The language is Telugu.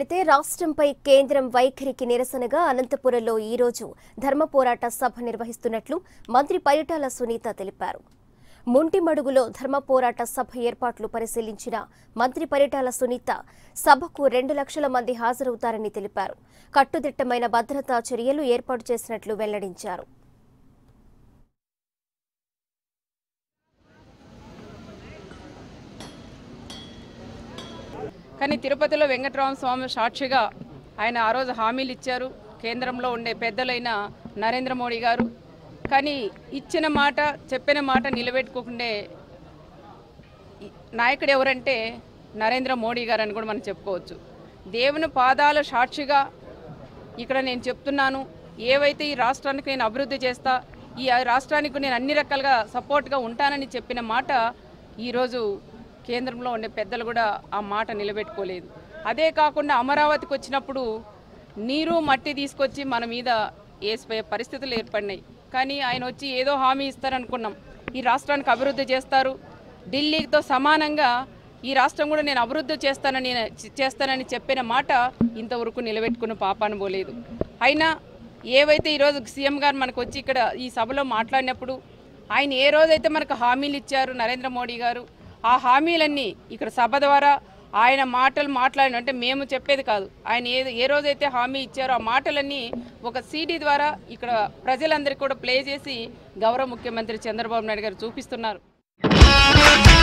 వెళితే రాష్ట్రంపై కేంద్రం వైఖరికి నిరసనగా అనంతపురంలో ఈ రోజు ధర్మ పోరాట సభ నిర్వహిస్తున్నట్లు మంత్రి పరిటాల సునీత తెలిపారు ముంటిమడుగులో ధర్మ పోరాట సభ ఏర్పాట్లు పరిశీలించిన మంత్రి పరిటాల సునీత సభకు రెండు లక్షల మంది హాజరవుతారని తెలిపారు కట్టుదిట్టమైన భద్రతా చర్యలు ఏర్పాటు చేసినట్లు వెల్లడించారు కానీ తిరుపతిలో వెంకటరామ స్వామి సాక్షిగా ఆయన ఆ రోజు హామీలు ఇచ్చారు కేంద్రంలో ఉండే పెద్దలైన నరేంద్ర మోడీ గారు కానీ ఇచ్చిన మాట చెప్పిన మాట నిలబెట్టుకోకుండే ఈ- నాయకుడు ఎవరంటే నరేంద్ర మోడీ గారు అని కూడా మనం చెప్పుకోవచ్చు దేవుని పాదాల సాక్షిగా ఇక్కడ నేను చెప్తున్నాను ఏవైతే ఈ రాష్ట్రానికి నేను అభివృద్ధి చేస్తా ఈ రాష్ట్రానికి నేను అన్ని రకాలుగా సపోర్ట్గా ఉంటానని చెప్పిన మాట ఈరోజు కేంద్రంలో ఉండే పెద్దలు కూడా ఆ మాట నిలబెట్టుకోలేదు అదే కాకుండా అమరావతికి వచ్చినప్పుడు నీరు మట్టి తీసుకొచ్చి మన మీద వేసిపోయే పరిస్థితులు ఏర్పడినాయి కానీ ఆయన వచ్చి ఏదో హామీ ఇస్తారనుకున్నాం ఈ రాష్ట్రానికి అభివృద్ధి చేస్తారు ఢిల్లీతో సమానంగా ఈ రాష్ట్రం కూడా నేను అభివృద్ధి చేస్తానని చేస్తానని చెప్పిన మాట ఇంతవరకు నిలబెట్టుకున్న పాపాను పోలేదు అయినా ఏవైతే ఈరోజు సీఎం గారు మనకు వచ్చి ఇక్కడ ఈ సభలో మాట్లాడినప్పుడు ఆయన ఏ రోజైతే మనకు హామీలు ఇచ్చారు నరేంద్ర మోడీ గారు ఆ హామీలన్నీ ఇక్కడ సభ ద్వారా ఆయన మాటలు మాట్లాడిన అంటే మేము చెప్పేది కాదు ఆయన ఏ ఏ రోజైతే హామీ ఇచ్చారో ఆ మాటలన్నీ ఒక సీడీ ద్వారా ఇక్కడ ప్రజలందరికీ కూడా ప్లే చేసి గౌరవ ముఖ్యమంత్రి చంద్రబాబు నాయుడు గారు చూపిస్తున్నారు